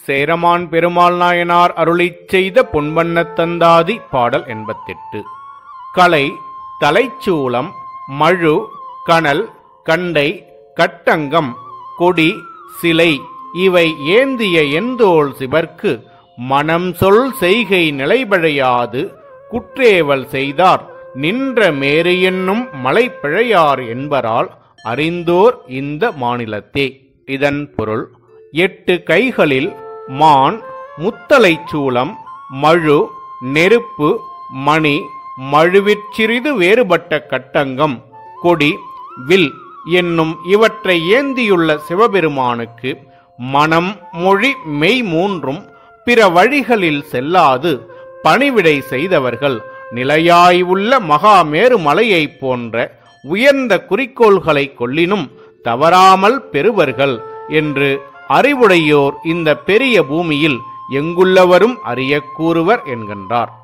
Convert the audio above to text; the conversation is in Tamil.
சேரமான் பெருமாள் நாயனார் அருளிச் செய்த பொன்வண்ணத் தந்தாதி பாடல் எண்பத்தெட்டு கலை தலைச்சூலம் மழு கனல் கண்டை கட்டங்கம் கொடி சிலை இவை ஏந்திய எந்தோள் சிவர்க்கு மனம் சொல் செய்கை நிலைபழையாது குற்றேவல் செய்தார் நின்ற மேரு என்னும் மலை பிழையார் என்பரால் அறிந்தோர் இந்த மாநிலத்தே இதன் பொருள் எட்டு கைகளில் மான் முத்தலைச் சூலம் மழு நெருப்பு மணி மழுவிற்சிறிது வேறுபட்ட கட்டங்கம் கொடி வில் என்னும் இவற்றை ஏந்தியுள்ள சிவபெருமானுக்கு மனம் மொழி மெய் மூன்றும் பிற வழிகளில் செல்லாது பணிவிடை செய்தவர்கள் நிலையாய் உள்ள மகாமேரு மலையைப் போன்ற உயர்ந்த குறிக்கோள்களை கொள்ளினும் தவறாமல் பெறுவர்கள் என்று அறிவுடையோர் இந்த பெரிய பூமியில் எங்குள்ளவரும் அறியக் கூறுவர் என்கின்றார்